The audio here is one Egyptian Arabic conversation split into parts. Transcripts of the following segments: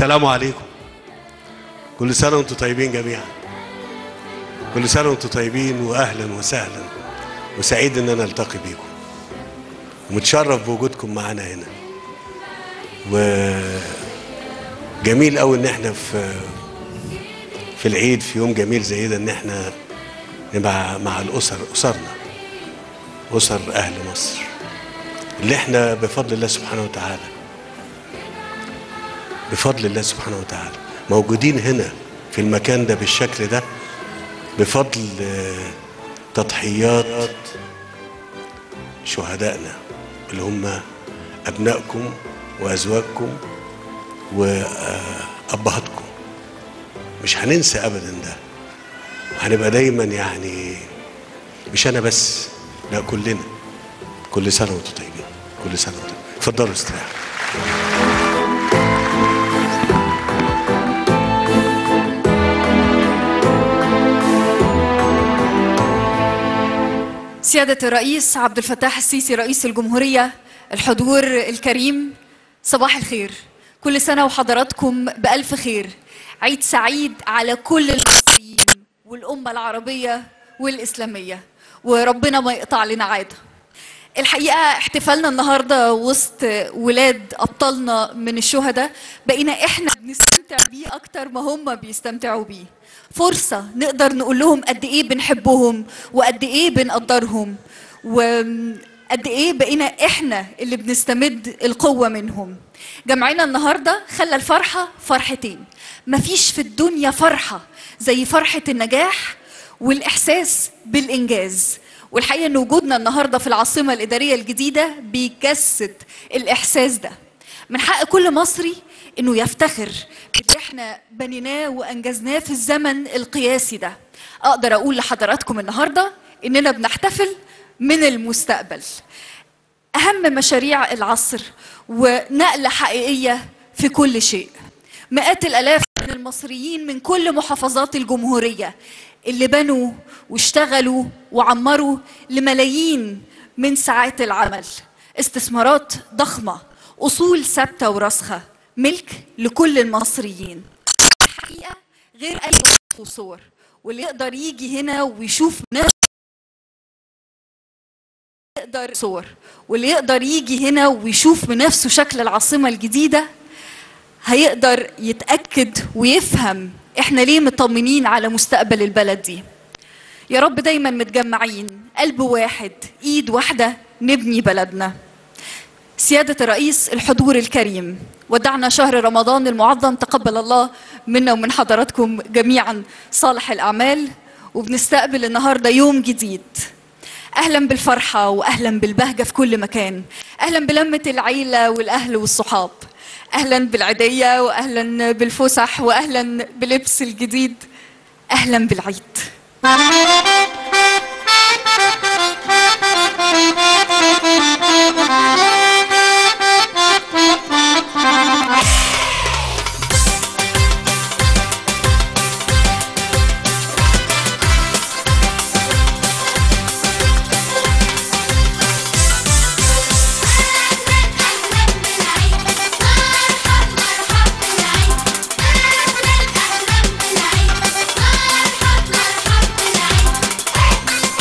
السلام عليكم كل سنة وانتم طيبين جميعا كل سنة وانتم طيبين وأهلا وسهلا وسعيد إن أنا ألتقي بيكم ومتشرف بوجودكم معانا هنا وجميل قوي إن احنا في في العيد في يوم جميل زي ده إن احنا نبقى مع الأسر أسرنا أسر أهل مصر اللي احنا بفضل الله سبحانه وتعالى بفضل الله سبحانه وتعالى موجودين هنا في المكان ده بالشكل ده بفضل آه، تضحيات شهدائنا اللي هم أبنائكم وأزواجكم وأبهاتكم مش هننسى أبدا ده هنبقى دايما يعني مش أنا بس لا كلنا كل سنة وانتم طيبين كل سنة وانتم طيبين اتفضلوا استريحوا سيادة الرئيس عبد الفتاح السيسي رئيس الجمهورية الحضور الكريم صباح الخير كل سنة وحضراتكم بألف خير عيد سعيد على كل المصريين والأمة العربية والإسلامية وربنا ما يقطع لنا عادة الحقيقة احتفالنا النهاردة وسط ولاد أبطالنا من الشهداء بقينا احنا بنستمتع بيه أكتر ما هم بيستمتعوا بيه فرصة نقدر نقول لهم قد إيه بنحبهم وقد إيه بنقدرهم وقد إيه بقينا إحنا اللي بنستمد القوة منهم جمعنا النهاردة خلى الفرحة فرحتين مفيش في الدنيا فرحة زي فرحة النجاح والإحساس بالإنجاز والحقيقة إن وجودنا النهاردة في العاصمة الإدارية الجديدة بيجسد الإحساس ده من حق كل مصري إنه يفتخر باللي إحنا بنيناه وأنجزناه في الزمن القياسي ده أقدر أقول لحضراتكم النهاردة إننا بنحتفل من المستقبل أهم مشاريع العصر ونقلة حقيقية في كل شيء مئات الآلاف من المصريين من كل محافظات الجمهورية اللي بنوا واشتغلوا وعمروا لملايين من ساعات العمل استثمارات ضخمة أصول ثابتة وراسخة ملك لكل المصريين الحقيقة غير أي وصف وصور واللي يقدر يجي هنا ويشوف نفسه يقدر صور واللي يقدر يجي هنا ويشوف بنفسه شكل العاصمة الجديدة هيقدر يتأكد ويفهم احنا ليه مطمنين على مستقبل البلد دي يا رب دايما متجمعين قلب واحد ايد واحدة نبني بلدنا سيادة الرئيس الحضور الكريم ودعنا شهر رمضان المعظم تقبل الله منا ومن حضراتكم جميعا صالح الأعمال وبنستقبل النهاردة يوم جديد أهلا بالفرحة وأهلا بالبهجة في كل مكان أهلا بلمة العيلة والأهل والصحاب أهلا بالعيدية وأهلا بالفسح وأهلا بلبس الجديد أهلا بالعيد مرحب مرحب بالعيد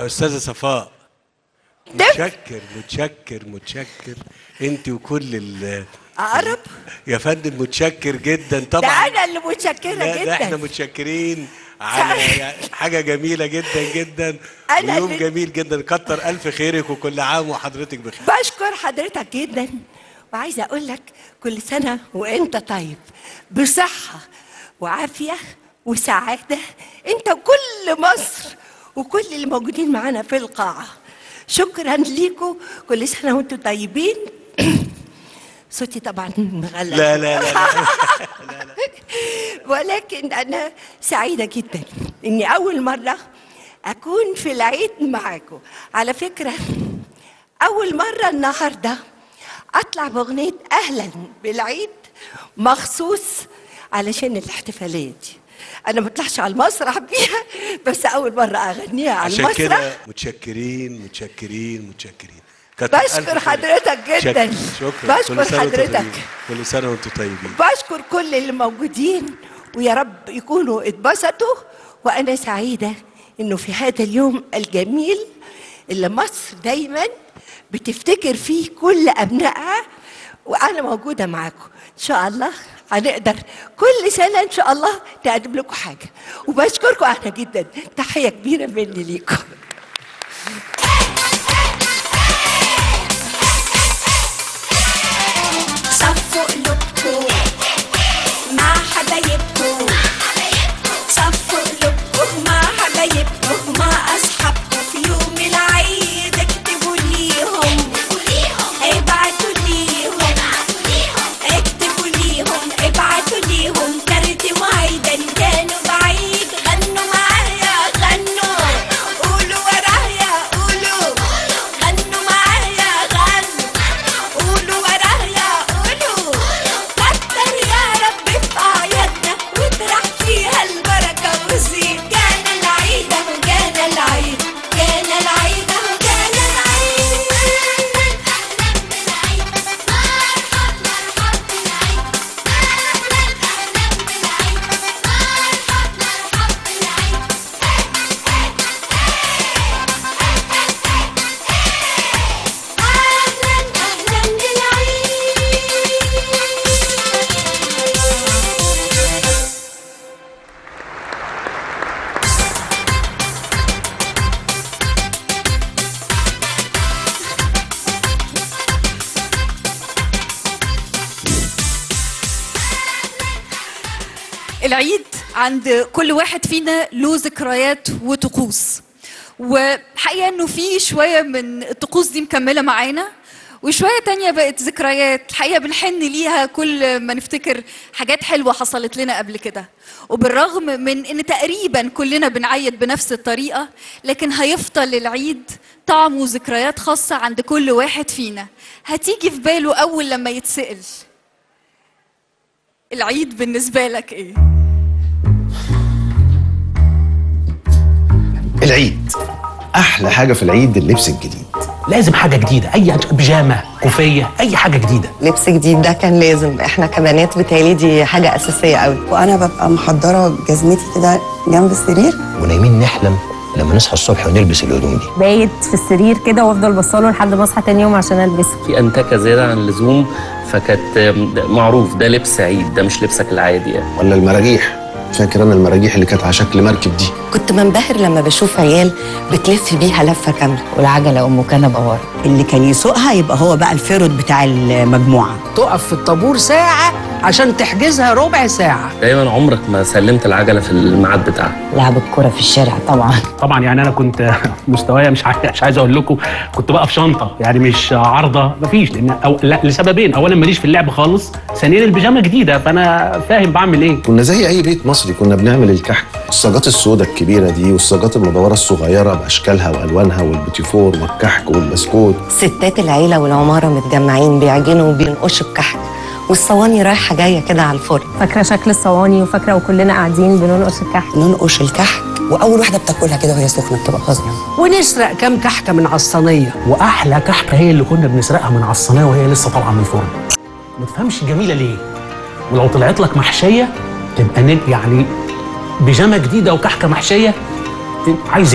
يا استاذه صفاء دف. متشكر متشكر متشكر انت وكل ال اقرب يا فندم متشكر جدا ده طبعا انا اللي متشكره لا ده احنا جدا متشكرين على يعني حاجه جميله جدا جدا أنا ويوم اللي- جميل جدا كتر الف خيرك وكل عام وحضرتك بخير بشكر حضرتك جدا وعايزه اقول لك كل سنه وانت طيب بصحه وعافيه وسعاده انت وكل مصر وكل اللي موجودين معانا في القاعه شكرا ليكم كل سنه وانتم طيبين صوتي طبعا مغلق لا لا لا, لا. ولكن أنا سعيدة جدا إني أول مرة أكون في العيد معاكم على فكرة أول مرة النهاردة أطلع بأغنية أهلا بالعيد مخصوص علشان الاحتفالية دي أنا ما بطلعش على المسرح بيها بس أول مرة أغنيها على عشان المسرح كده متشكرين متشكرين متشكرين كتر ألف بشكر خير. حضرتك جدا شكرا شكرا بشكر كل سنة وأنتم حضرتك. طيبين. كل سنه وانتم طيبين بشكر كل اللي موجودين ويا رب يكونوا اتبسطوا وانا سعيده انه في هذا اليوم الجميل اللي مصر دايما بتفتكر فيه كل ابنائها وانا موجوده معاكم ان شاء الله هنقدر كل سنه ان شاء الله نقدم لكم حاجه وبشكركم انا جدا تحيه كبيره مني ليكم صفوا قلوبكم مع حبايبكم صفوا قلوبكم مع حبايبكم مع اصحابكم في يوم العيد اكتبوا ليهم ابعتوا ليهم اكتبوا ليهم ابعتوا ليهم كارت وعيدا كانوا بعيد غنوا معايا غنوا قولوا ورايا قولوا غنوا معايا غنوا قولوا ورايا قولوا كتر يا رب في اعيادنا واطرح فيها البركه والزين كان العيد اهو كان العيد كان العيد اهو كان العيد اهلا بالعيد مرحب مرحب بالعيد اهلا اهلا بالعيد مرحب مرحب بالعيد اهلا اهلا بالعيد العيد عند كل واحد فينا له ذكريات وطقوس وحقيقة انه في شوية من الطقوس دي مكملة معانا وشوية تانية بقت ذكريات الحقيقة بنحن ليها كل ما نفتكر حاجات حلوة حصلت لنا قبل كده وبالرغم من ان تقريبا كلنا بنعيد بنفس الطريقة لكن هيفضل العيد طعم وذكريات خاصة عند كل واحد فينا هتيجي في باله أول لما يتسأل العيد بالنسبة لك ايه؟ العيد احلى حاجه في العيد اللبس الجديد لازم حاجه جديده اي بيجامه كوفيه اي حاجه جديده لبس جديد ده كان لازم احنا كبنات بتهيألي دي حاجة أساسية قوي وانا ببقى محضره جزمتي كده جنب السرير ونايمين نحلم لما نصحى الصبح ونلبس الهدوم دي بايت في السرير كده وافضل بصله لحد ما اصحى تاني يوم عشان البسه في انتكه زياده عن اللزوم فكانت ده معروف ده لبس عيد ده مش لبسك العادي يعني ولا المراجيح فاكر انا المراجيح اللي كانت على شكل مركب دي كنت منبهر لما بشوف عيال بتلف بيها لفة كاملة والعجله ام كنبه ورا اللي كان يسوقها يبقى هو بقى الفرد بتاع المجموعه تقف في الطابور ساعة عشان تحجزها ربع ساعة دايما عمرك ما سلمت العجله في الميعاد بتاعها لعب الكره في الشارع طبعا طبعا يعني انا كنت مستوايا مش عايز مش عايز اقول لكم كنت بقى في شنطه يعني مش عارضه مفيش لان أو لا لسببين اولا ماليش في اللعب خالص ثانيا البيجامه جديده فانا فاهم بعمل ايه كنا زي اي بيت مصري كنا بنعمل الكحك الصاجات السوداء الكبيره دي والصاجات المدوره الصغيره باشكالها والوانها والبوتيفور والكحك والبسكوت ستات العيلة والعمارة متجمعين بيعجنوا وبينقشوا الكحك والصواني رايحة جاية كده على الفرن فاكره شكل الصواني وفاكره وكلنا قاعدين بننقش الكحك ننقش الكحك واول واحده بتاكلها كده وهي سخنه بتبقى فظيعه ونسرق كام كحكة من على الصينية واحلى كحكه هي اللي كنا بنسرقها من على الصينيه وهي لسه طالعه من الفرن ما تفهمش جميله ليه ولو طلعت لك محشيه تبقى نب يعني بيجامه جديده وكحكه محشيه عايز ايه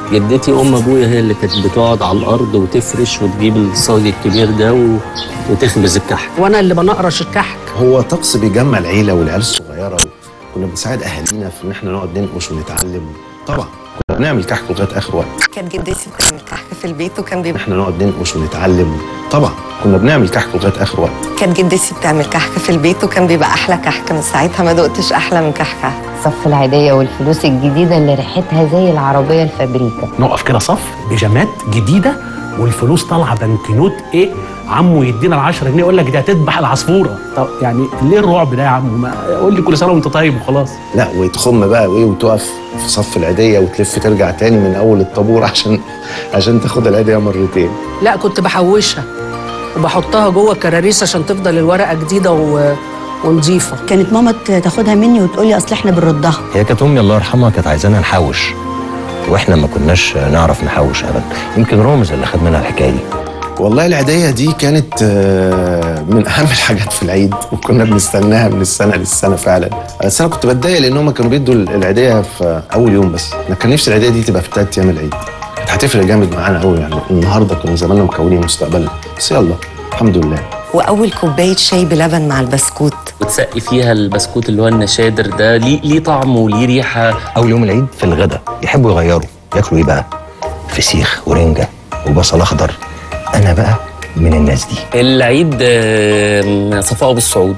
جدتي ام ابويا هي اللي كانت بتقعد على الارض وتفرش وتجيب الصاج الكبير ده و... وتخبز الكحك وانا اللي بنقرش الكحك هو طقس بيجمع العيله والعيال الصغيره كنا بنساعد اهالينا في ان احنا نقعد ننقش ونتعلم طبعا كنا بنعمل كحك لغايه اخر وقت كانت جدتي بتعمل كحك في البيت وكان بيبقى احنا نقعد ننقش ونتعلم طبعا كنا بنعمل كحك لغايه اخر وقت كانت جدتي بتعمل كحك في البيت وكان بيبقى احلى كحك من ساعتها ما دقتش احلى من كحكه صف العيدية والفلوس الجديدة اللي ريحتها زي العربية الفابريكا نقف كده صف بيجامات جديده والفلوس طالعه بنكنوت ايه عمو يدينا ال 10 جنيه يقول لك دي هتذبح العصفوره طب يعني ليه الرعب ده يا عمو ما قول لي كل سنه وانت طيب وخلاص لا وتخم بقى وايه وتقف في صف العيديه وتلف ترجع تاني من اول الطابور عشان عشان تاخد العيديه مرتين لا كنت بحوشها وبحطها جوه الكراريس عشان تفضل الورقه جديده و... ونظيفه كانت ماما تاخدها مني وتقولي اصل احنا بنردها هي كانت امي الله يرحمها كانت عايزانا نحوش واحنا ما كناش نعرف نحوش ابدا يمكن رامز اللي خد منها الحكايه دي والله العيديه دي كانت آه، من اهم الحاجات في العيد وكنا بنستناها من السنه للسنه فعلا بس انا كنت بتضايق لان هم كانوا بيدوا العيديه في اول يوم بس انا كان نفسي العيديه دي تبقى في ثلاث ايام العيد كانت هتفرق جامد معانا قوي يعني النهارده كنا زماننا مكونين مستقبلنا بس يلا الحمد لله واول كوبايه شاي بلبن مع البسكوت وتسقي فيها البسكوت اللي هو النشادر ده ليه ليه طعم وليه ريحه اول يوم العيد في الغدا يحبوا يغيروا ياكلوا ايه بقى فسيخ ورنجه وبصل اخضر انا بقى من الناس دي العيد آم، صفاء بالصعود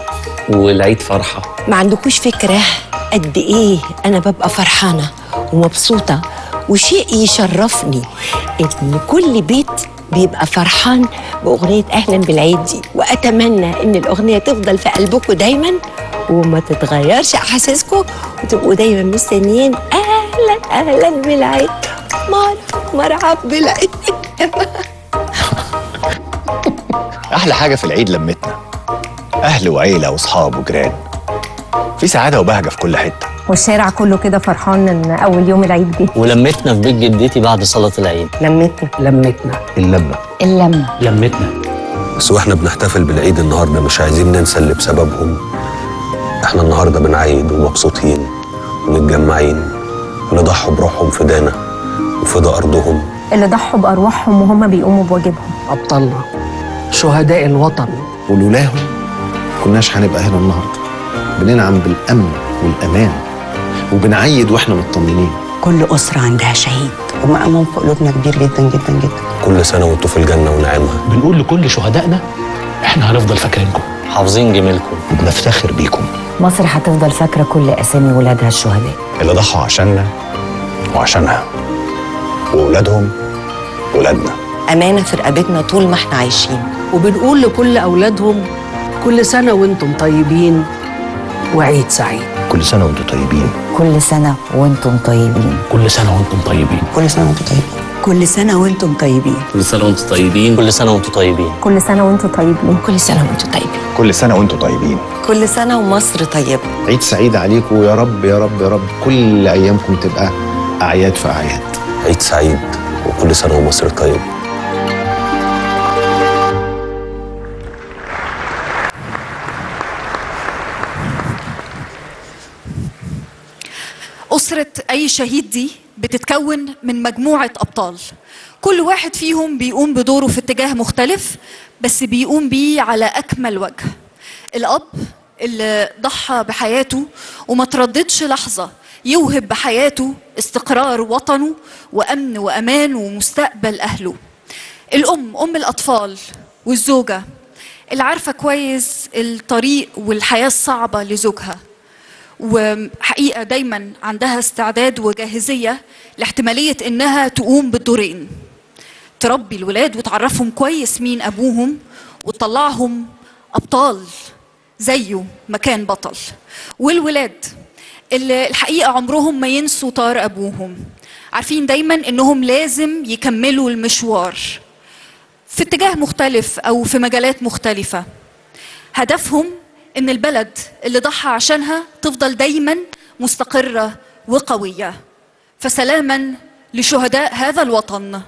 والعيد فرحه ما عندكوش فكرة قد إيه أنا ببقى فرحانة ومبسوطة وشيء يشرفني إن كل بيت بيبقى فرحان بأغنية أهلا بالعيد دي وأتمنى إن الأغنية تفضل في قلبكم دايما وما تتغيرش أحاسيسكم وتبقوا دايما مستنيين أهلا أهلا بالعيد مر مرحب بالعيد احلى حاجه في العيد لمتنا اهل وعيله واصحاب وجيران في سعاده وبهجه في كل حته والشارع كله كده فرحان ان اول يوم العيد جه ولمتنا في بيت جدتي بعد صلاه العيد لمتنا لمتنا اللمه اللمة لمتنا بس واحنا بنحتفل بالعيد النهارده مش عايزين ننسى اللي بسببهم احنا النهارده بنعيد ومبسوطين ومتجمعين اللي ضحوا بروحهم فدانا وفدا ارضهم اللي ضحوا بارواحهم وهم بيقوموا بواجبهم ابطالنا شهداء الوطن ولولاهم كناش هنبقى هنا النهارده بننعم بالامن والامان وبنعيد واحنا مطمنين كل اسره عندها شهيد ومقامهم في قلوبنا كبير جدا جدا جدا كل سنه وانتوا في الجنه ونعيمها بنقول لكل شهدائنا احنا هنفضل فاكرينكم حافظين جميلكم وبنفتخر بيكم مصر هتفضل فاكرة كل أسامي ولادها الشهداء اللي ضحوا عشاننا وعشانها واولادهم ولادنا امانه في رقبتنا طول ما احنا عايشين وبنقول لكل اولادهم كل سنه وانتم طيبين وعيد سعيد كل سنه وانتم طيبين كل سنة وانتم طيبين كل سنه وانتم طيبين كل سنه وانتم طيبين كل سنه وانتم طيبين كل سنه وانتم طيبين كل سنه وانتم طيبين كل سنة وانتم طيبين كل سنة وانتم طيبين كل سنه وانتم طيبين كل سنه ومصر طيبه عيد سعيد عليكم ويا رب يا رب يا رب كل ايامكم تبقى اعياد في اعياد عيد سعيد وكل سنه ومصر طيب أسرة أي شهيد دي بتتكون من مجموعة أبطال كل واحد فيهم بيقوم بدوره في اتجاه مختلف بس بيقوم بيه على أكمل وجه الأب اللي ضحى بحياته وما ترددش لحظة يوهب بحياته استقرار وطنه وأمن وأمان ومستقبل أهله الأم أم الأطفال والزوجة اللي عارفة كويس الطريق والحياة الصعبة لزوجها وحقيقة دايما عندها استعداد وجاهزية لاحتمالية إنها تقوم بالدورين تربي الولاد وتعرفهم كويس مين أبوهم وتطلعهم أبطال زيه مكان بطل والولاد اللي الحقيقة عمرهم ما ينسوا طار أبوهم عارفين دايما إنهم لازم يكملوا المشوار في اتجاه مختلف أو في مجالات مختلفة هدفهم ان البلد اللي ضحى عشانها تفضل دايما مستقره وقويه فسلاما لشهداء هذا الوطن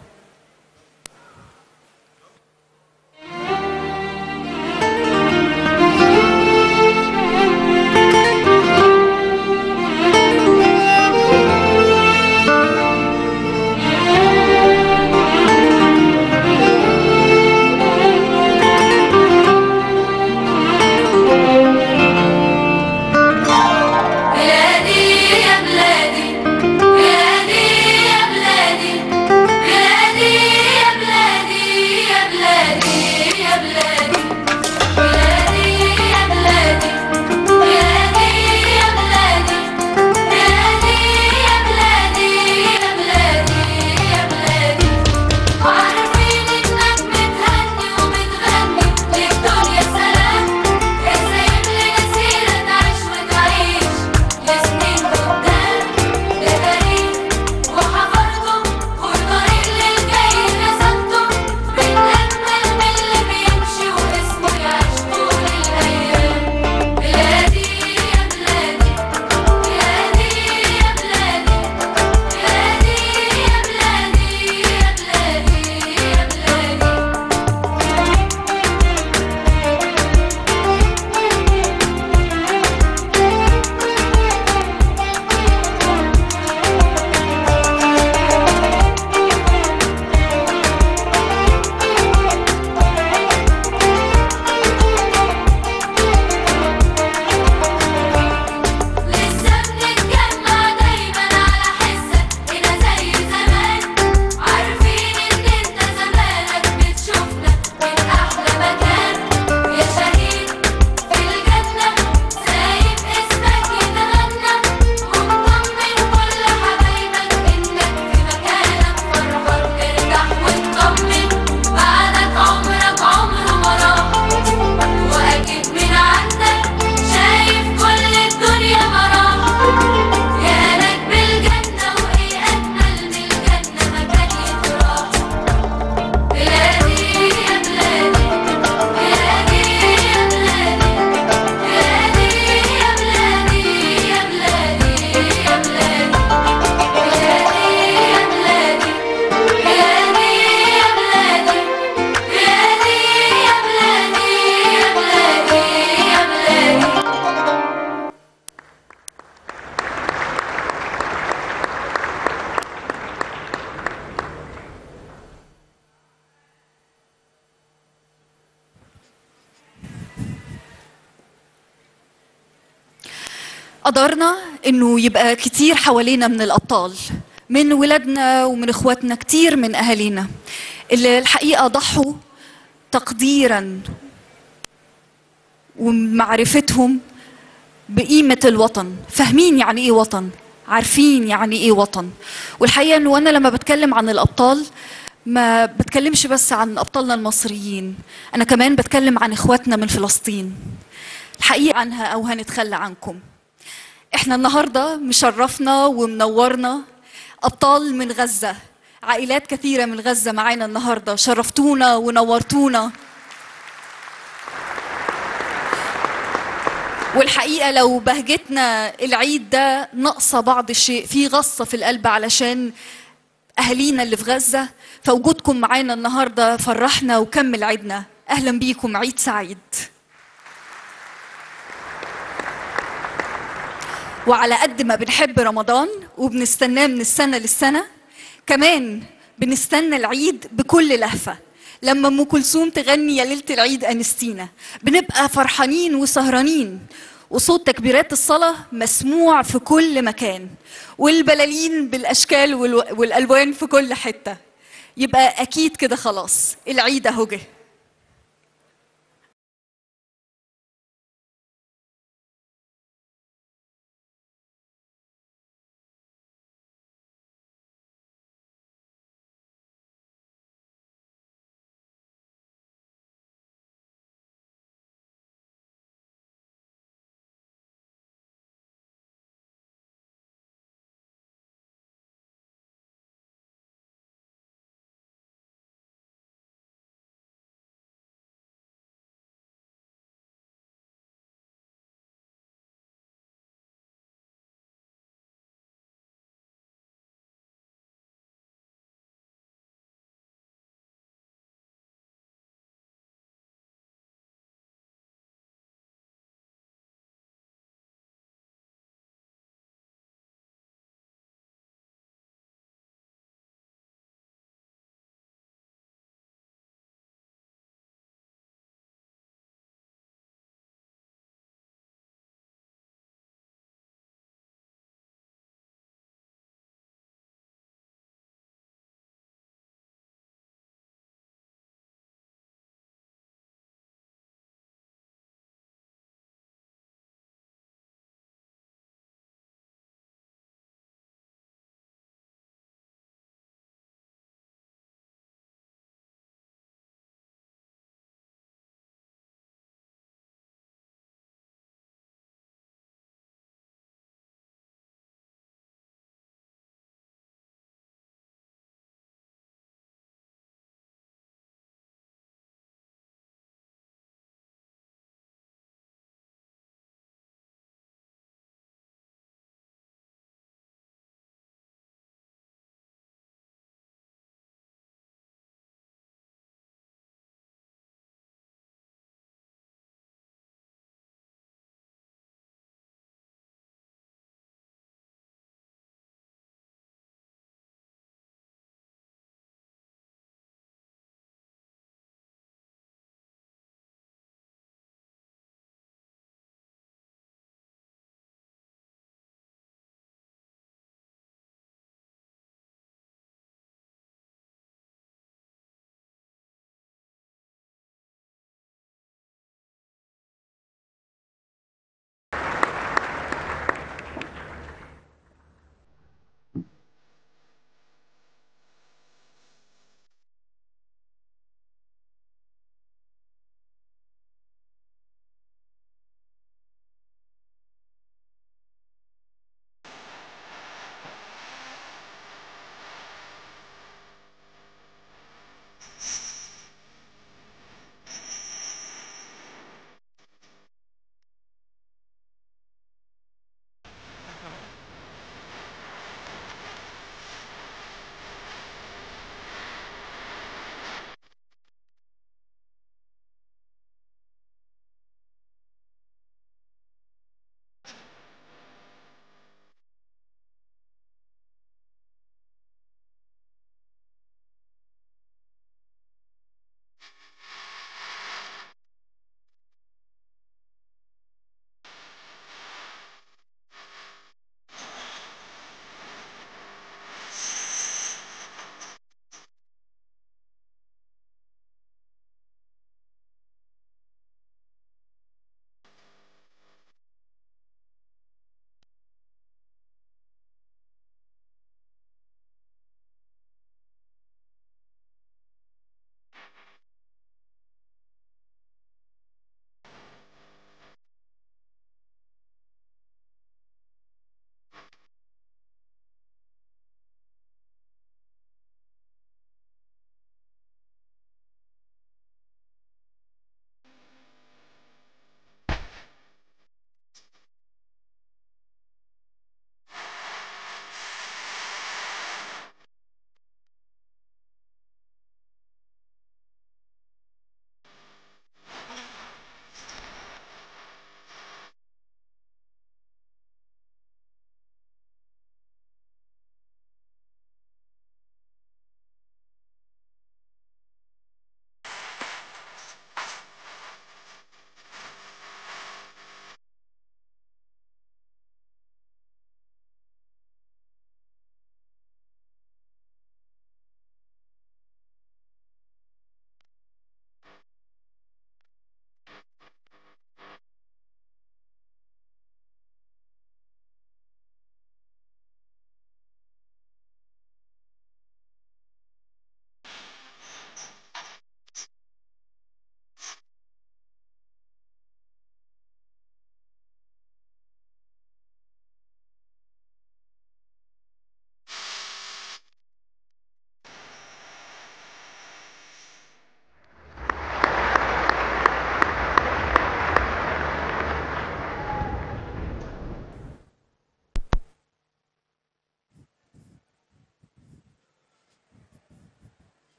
قدرنا انه يبقى كتير حوالينا من الابطال من ولادنا ومن اخواتنا كتير من اهالينا اللي الحقيقه ضحوا تقديرا ومعرفتهم بقيمه الوطن فاهمين يعني ايه وطن عارفين يعني ايه وطن والحقيقه انه انا لما بتكلم عن الابطال ما بتكلمش بس عن ابطالنا المصريين انا كمان بتكلم عن اخواتنا من فلسطين الحقيقه عنها او هنتخلى عنكم احنا النهارده مشرفنا ومنورنا ابطال من غزه عائلات كثيره من غزه معانا النهارده شرفتونا ونورتونا والحقيقه لو بهجتنا العيد ده ناقصه بعض الشيء في غصه في القلب علشان اهالينا اللي في غزه فوجودكم معانا النهارده فرحنا وكمل عيدنا اهلا بيكم عيد سعيد وعلى قد ما بنحب رمضان وبنستناه من السنه للسنه كمان بنستنى العيد بكل لهفه لما ام كلثوم تغني يا ليله العيد انستينا بنبقى فرحانين وسهرانين وصوت تكبيرات الصلاه مسموع في كل مكان والبلالين بالاشكال والو- والالوان في كل حته يبقى اكيد كده خلاص العيد اهو جه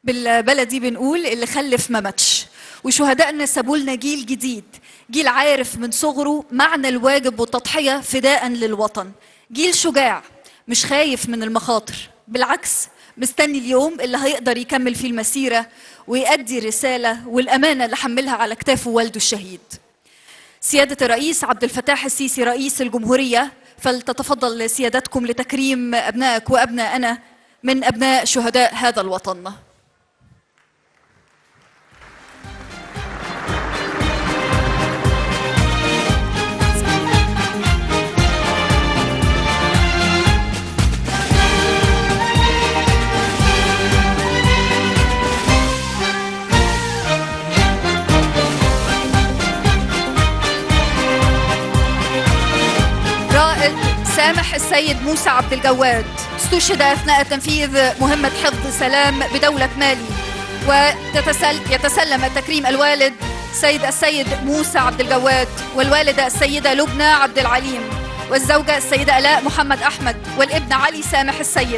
بالبلدي بنقول اللي خلف ما ماتش وشهدائنا سابوا لنا جيل جديد جيل عارف من صغره معنى الواجب والتضحية فداء للوطن جيل شجاع مش خايف من المخاطر بالعكس مستني اليوم اللي هيقدر يكمل فيه المسيرة ويأدي الرسالة والأمانة اللي حملها على كتافه والده الشهيد سيادة الرئيس عبد الفتاح السيسي رئيس الجمهورية فلتتفضل سيادتكم لتكريم أبنائك وأبناءنا من أبناء شهداء هذا الوطن رائد سامح السيد موسى عبد الجواد استشهد اثناء تنفيذ مهمه حفظ سلام بدوله مالي ويتسلم تكريم الوالد سيد السيد موسى عبد الجواد والوالده السيده لبنى عبد العليم والزوجه السيده الاء محمد احمد والابن علي سامح السيد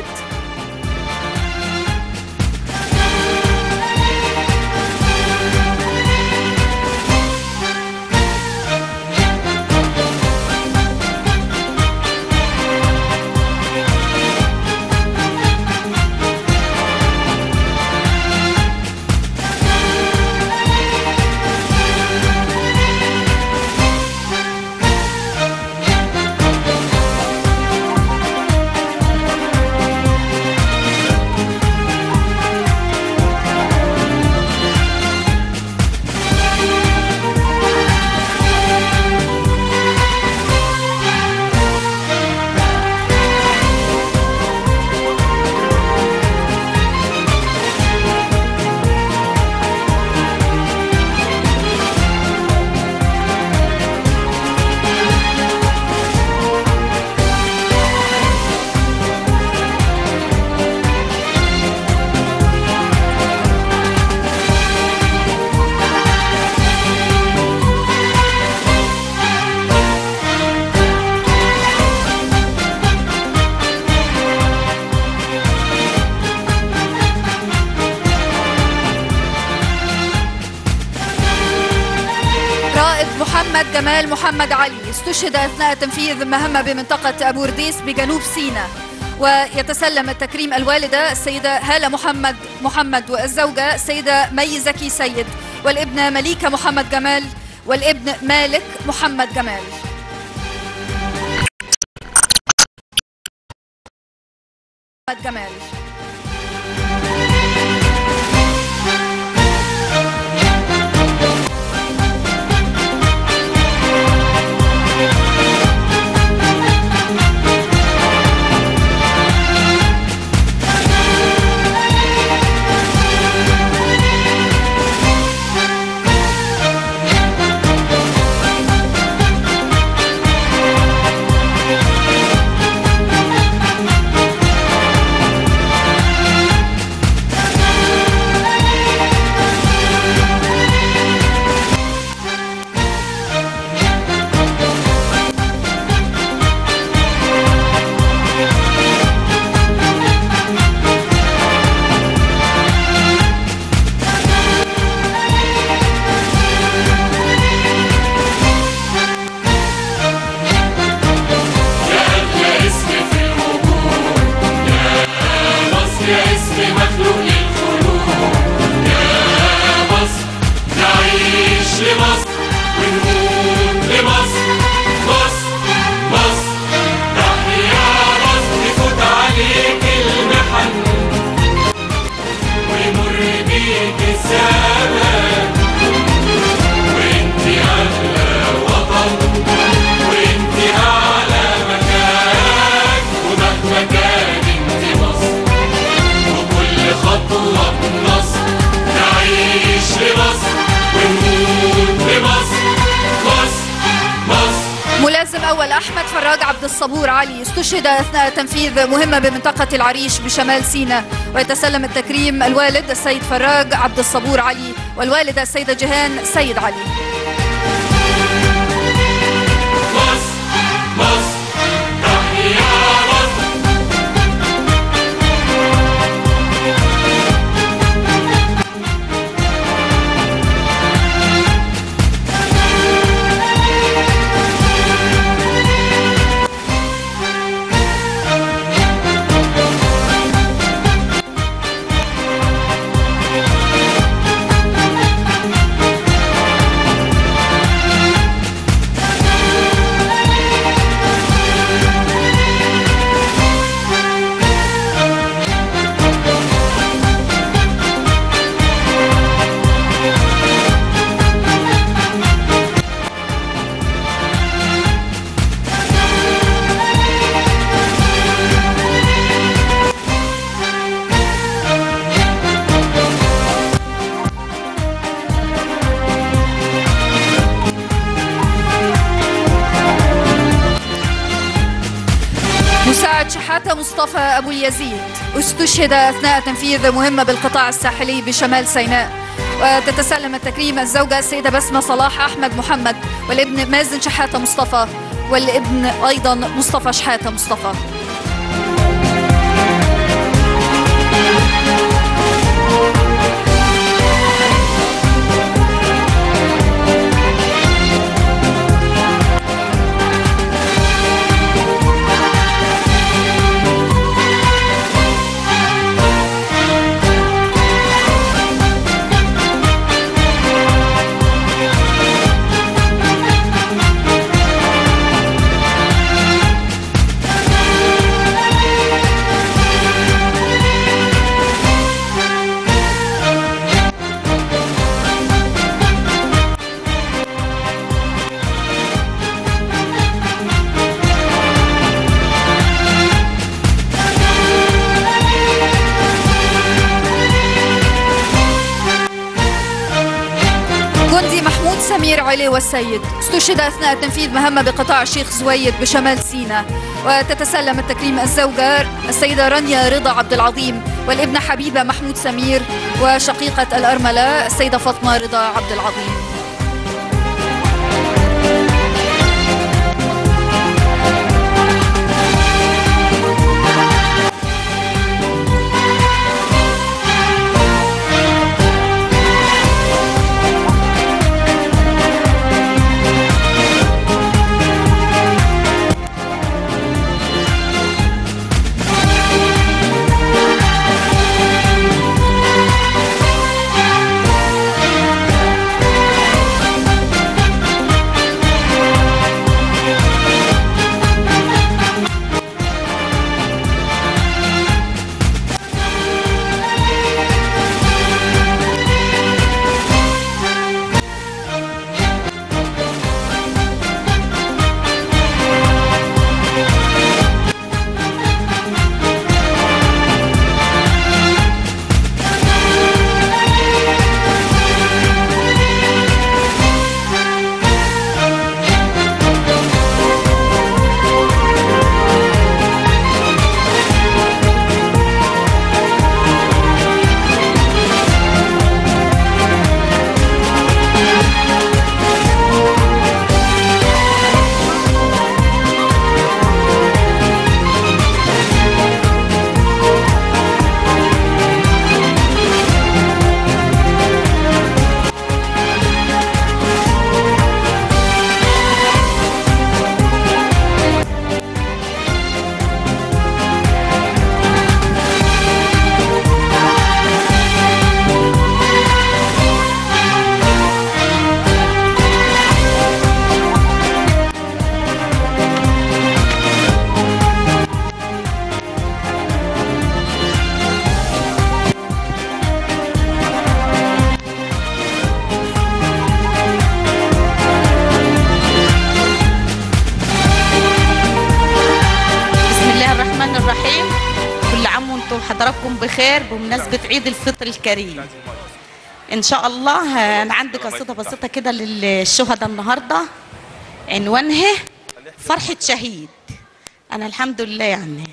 رائد محمد جمال محمد علي استشهد اثناء تنفيذ مهمه بمنطقه ابو رديس بجنوب سيناء ويتسلم التكريم الوالده السيده هاله محمد محمد والزوجه السيده مي زكي سيد والابنه مليكه محمد جمال والابن مالك محمد جمال محمد جمال يا اسم في الوجود يا مصر يا اسم مخلوق للخلود يا مصر نعيش لمصر ونموت لمصر مصر مصر تحيا مصر تفوت عليك المحن ويمر بيك الزمان وانت اغلى وطن وانت اعلى مكان ومهما كان انت مصر وكل خطوه بنصر نعيش لمصر ونموت لمصر مصر مصر ملازم أول أحمد فراج عبد الصبور علي استشهد أثناء تنفيذ مهمة بمنطقة العريش بشمال سيناء ويتسلم التكريم الوالد السيد فراج عبد الصبور علي والوالدة السيدة جيهان سيد علي مصر مصر تحيا مصر مصطفى أبو اليزيد استشهد أثناء تنفيذ مهمة بالقطاع الساحلي بشمال سيناء وتتسلم التكريم الزوجة السيدة بسمة صلاح أحمد محمد والابن مازن شحاتة مصطفى والابن أيضا مصطفى شحاتة مصطفى جندي محمود سمير علي والسيد استشهد أثناء تنفيذ مهمة بقطاع الشيخ زويد بشمال سيناء وتتسلم التكريم الزوجة السيدة رانيا رضا عبد العظيم والابنة حبيبة محمود سمير وشقيقة الأرملة السيدة فاطمة رضا عبد العظيم بسم الله الرحمن الرحيم كل عام وانتم حضراتكم بخير بمناسبة عيد الفطر الكريم ان شاء الله آه، انا عندي قصيدة بسيطة كده للشهداء النهاردة عنوانها فرحة شهيد انا الحمد لله يعني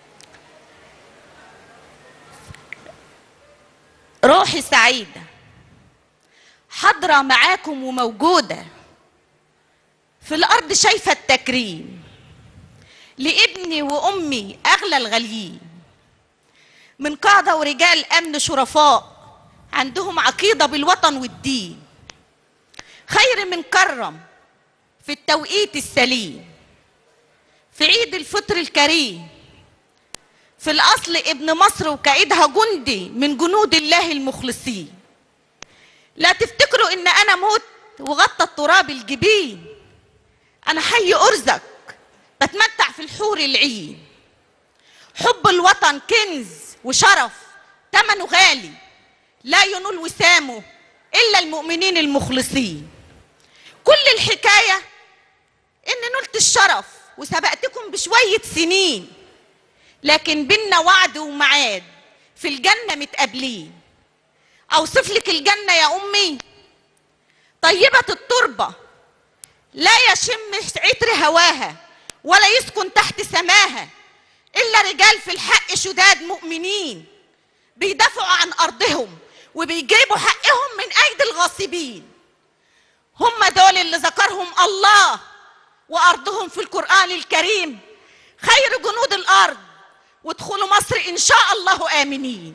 روحي سعيدة حاضرة معاكم وموجودة في الأرض شايفة التكريم لابني وامي اغلى الغاليين من قاده ورجال امن شرفاء عندهم عقيده بالوطن والدين خير من كرم في التوقيت السليم في عيد الفطر الكريم في الاصل ابن مصر وكائدها جندي من جنود الله المخلصين لا تفتكروا ان انا موت وغطى التراب الجبين انا حي ارزق بتمتع في الحور العين حب الوطن كنز وشرف ثمنه غالي لا ينول وسامه الا المؤمنين المخلصين كل الحكايه ان نلت الشرف وسبقتكم بشويه سنين لكن بينا وعد وميعاد في الجنه متقابلين اوصف لك الجنه يا امي طيبه التربه لا يشم عطر هواها ولا يسكن تحت سماها إلا رجال في الحق شداد مؤمنين بيدافعوا عن أرضهم وبيجيبوا حقهم من أيدي الغاصبين هم دول اللي ذكرهم الله وأرضهم في القرآن الكريم خير جنود الأرض وادخلوا مصر إن شاء الله آمنين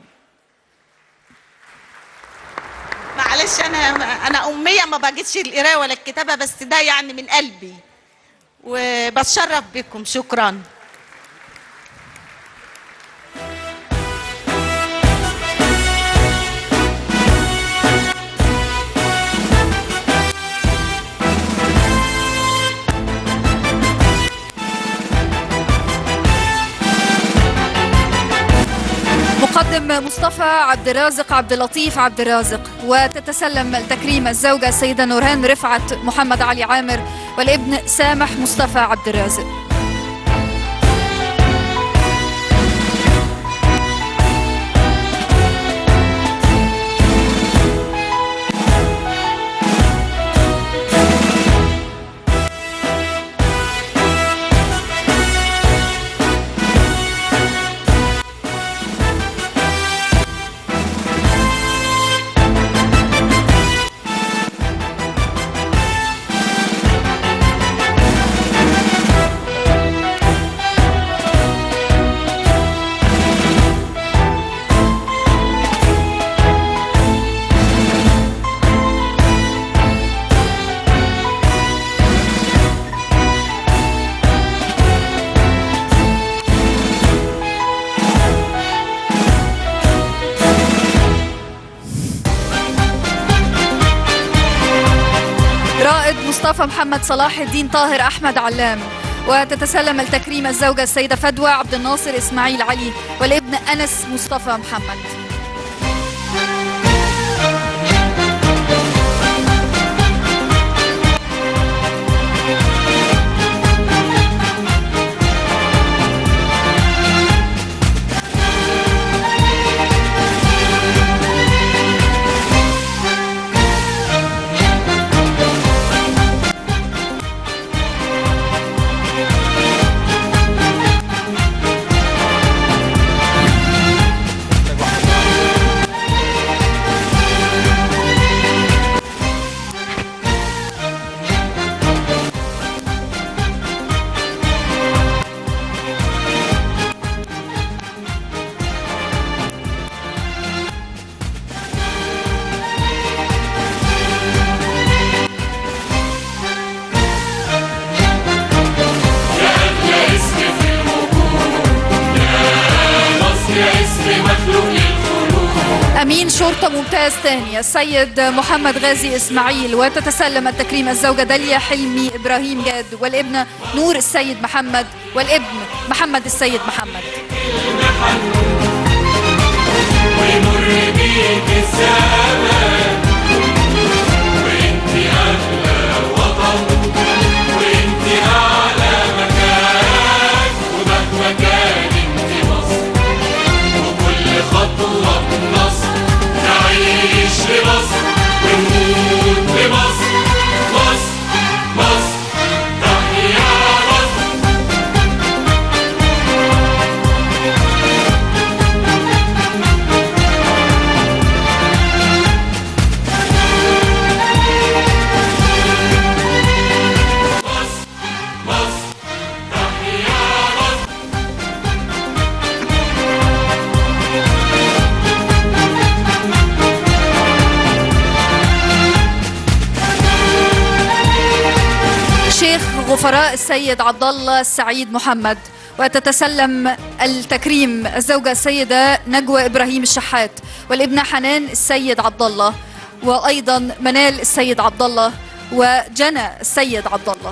معلش أنا أنا أمية ما بجدش القراءة ولا الكتابة بس ده يعني من قلبي وبتشرف بكم شكراً مقدم مصطفى عبد الرازق عبد اللطيف عبد الرازق وتتسلم التكريم الزوجة السيدة نورهان رفعت محمد علي عامر والابن سامح مصطفى عبد الرازق رائد مصطفى محمد صلاح الدين طاهر أحمد علام وتتسلم التكريم الزوجة السيدة فدوى عبد الناصر إسماعيل علي والابن أنس مصطفى محمد يا اسم في الوجود يا مصر يا اسم مخلوق للقلوب أمين شرطة ممتاز ثاني السيد محمد غازي إسماعيل وتتسلم التكريم الزوجة داليا حلمي إبراهيم جاد والابن نور السيد محمد والابن محمد السيد محمد ويمر بيك الزمان وانت اغلى وطن وانت اعلى مكان ومهما كان انت مصر وكل خطوه بنصر نعيش لمصر ونموت لمصر مصر مصر تحيا مصر مصر تحيا مصر شيخ غفراء السيد عبد الله السعيد محمد وتتسلم التكريم الزوجة السيدة نجوى إبراهيم الشحات والابنة حنان السيد عبد الله وأيضا منال السيد عبد الله وجنى السيد عبد الله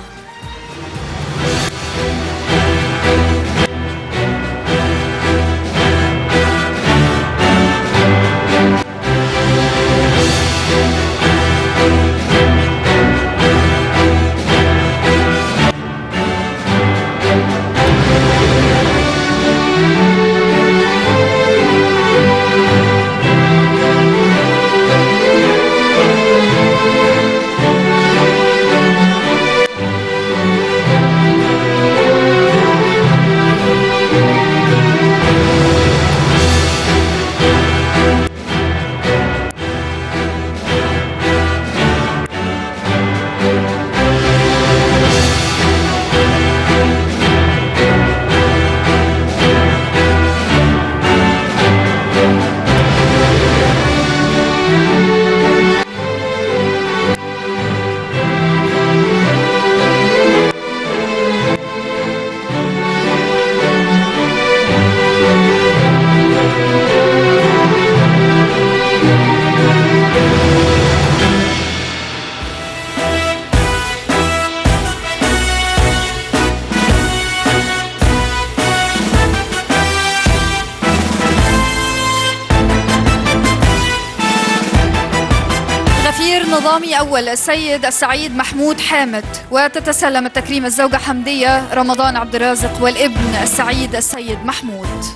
النظامي أول السيد السعيد محمود حامد وتتسلم التكريم الزوجة حمدية رمضان عبد الرازق والابن السعيد السيد محمود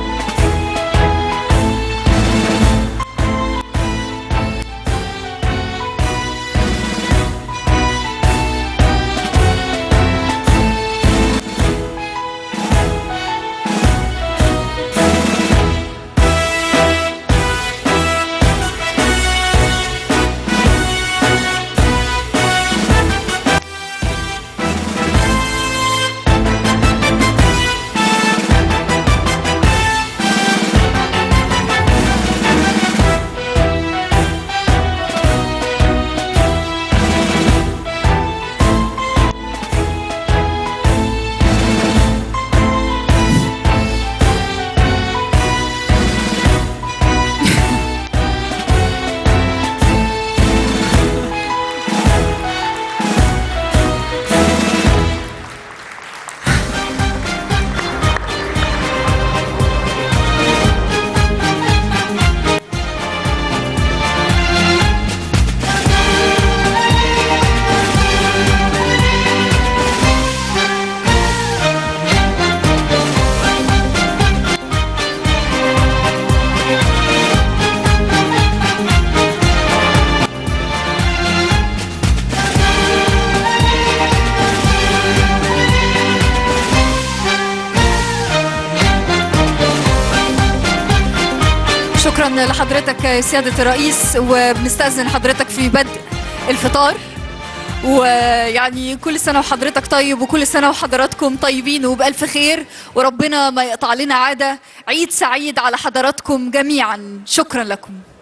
شكرا لحضرتك يا سيادة الرئيس وبنستأذن حضرتك في بدء الفطار ويعني كل سنة وحضرتك طيب وكل سنة وحضراتكم طيبين وبألف خير وربنا ما يقطع لنا عادة عيد سعيد على حضراتكم جميعا شكرا لكم